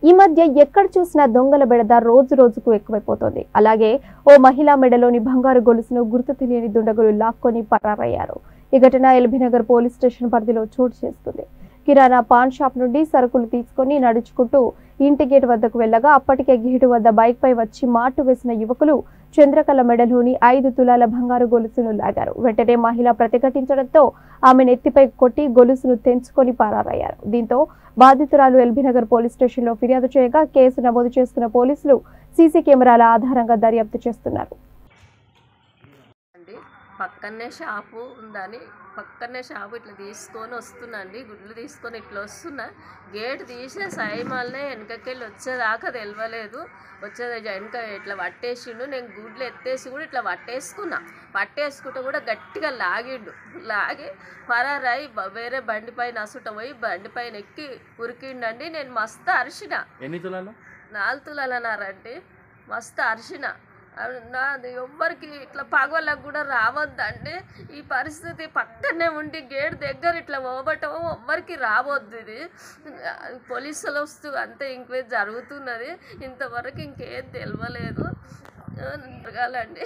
ఈ మధ్య ఎక్కడ చూసినా దొంగల బెడద రోజు రోజుకు ఎక్కువైపోతోంది అలాగే ఓ మహిళా మెడలోని బంగారు గొలుసును గుర్తు తెలియని దుండగులు లాక్కొని పరారయ్యారు ఈ ఘటన ఎల్బీనగర్ పోలీస్ స్టేషన్ పరిధిలో చోటు చేసుకుంది కిరాణా పాన్ షాప్ నుండి సరుకులు తీసుకొని నడుచుకుంటూ ఇంటి గేటు వద్దకు వెళ్ళగా అప్పటికే గేటు వద్ద బైక్ పై వచ్చి మాటు వేసిన యువకులు చంద్రకళ మెడలోని ఐదు తులాల బంగారు గొలుసును లాగారు వెంటనే మహిళ ప్రతిఘటించడంతో ఆమె నెత్తిపై కొట్టి గొలుసును తెంచుకొని పారారయ్యారు దీంతో బాధితురాలు ఎల్బీనగర్ పోలీస్ స్టేషన్లో ఫిర్యాదు చేయగా కేసు నమోదు చేసుకున్న పోలీసులు సీసీ కెమెరాల ఆధారంగా దర్యాప్తు చేస్తున్నారు అండి పక్కనే షాపు ఉందని పక్కనే షాపు ఇట్లా తీసుకొని వస్తున్నా అండి గుడ్లు తీసుకొని ఇట్లా వస్తున్నా గేట్ తీసే సైమాలనే వెనకకెళ్ళి వచ్చేదాకా తెలియలేదు వచ్చేది వెనక ఇట్లా పట్టేసిండు నేను గుడ్లు ఎత్తేసి కూడా ఇట్లా పట్టేసుకున్నా పట్టేసుకుంటే కూడా గట్టిగా లాగిండు లాగి పరారై బ- వేరే బండి పైన అసుట పోయి బండి పైన ఎక్కి ఉరికిండండి నేను మస్తు అరిసిన ఎన్ని తులాలు నాలుగు తులాలన్నారండి మస్తు అరిసిన అవి నాది ఎవ్వరికి ఇట్లా పగవలకు కూడా రావద్దండి ఈ పరిస్థితి పక్కనే ఉండి గేట్ దగ్గర ఇట్లా పోవటం ఎవ్వరికి రావద్దు ఇది పోలీసులు వస్తూ అంతే ఎంక్వైరీ జరుగుతున్నది ఇంతవరకు ఇంకేం తెలియలేదు జరగాలండి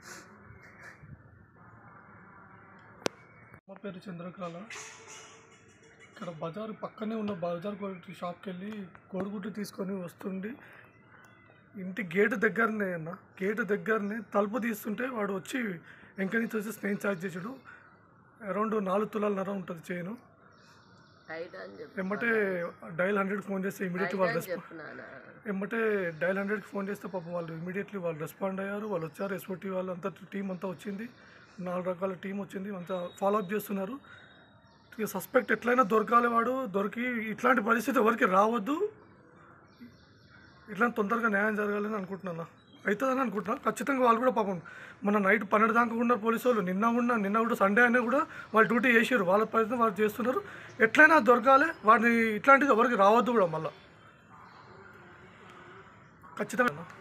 మా పేరు చంద్రకళ ఇక్కడ బజార్ పక్కనే ఉన్న బజార్ కోటి షాప్కి వెళ్ళి కోడిగుడ్డు తీసుకొని వస్తుండి ఇంటి గేటు దగ్గరనే అన్న గేటు దగ్గరనే తలుపు తీస్తుంటే వాడు వచ్చి వెంక నుంచి వచ్చి స్నేహం ఛార్జ్ చేసాడు అరౌండ్ నాలుగు తులాల నర ఉంటుంది చేయను రైట్ అని చెప్పి ఎమ్మటే డైల్ హండ్రెడ్ ఫోన్ చేస్తే ఇమీడియట్ వాళ్ళు రెస్పాండ్ చెప్తున్నాను ఎమ్మటే డైల్ హండ్రెడ్కి ఫోన్ చేస్తే పాపం వాళ్ళు ఇమీడియట్లీ వాళ్ళు రెస్పాండ్ అయ్యారు వాళ్ళు వచ్చారు ఎస్ఓటీ వాళ్ళు అంతా టీం అంతా వచ్చింది నాలుగు రకాల టీం వచ్చింది అంతా ఫాలోఅప్ చేస్తున్నారు ఇక సస్పెక్ట్ ఎట్లయినా దొరకాలి వాడు దొరికి ఇట్లాంటి పరిస్థితి ఎవరికి రావద్దు ఇట్లా తొందరగా న్యాయం జరగాలని అనుకుంటున్నాను అవుతుందని అనుకుంటున్నా ఖచ్చితంగా వాళ్ళు కూడా పాపం మన నైట్ పన్నెండు దాకా ఉన్నారు పోలీసు వాళ్ళు నిన్న ఉన్న నిన్న కూడా సండే అయినా కూడా వాళ్ళు డ్యూటీ చేసారు వాళ్ళ ప్రయత్నం వాళ్ళు చేస్తున్నారు ఎట్లయినా దొరకాలి వాడిని ఇట్లాంటిది ఎవరికి రావద్దు కూడా మళ్ళీ ఖచ్చితంగా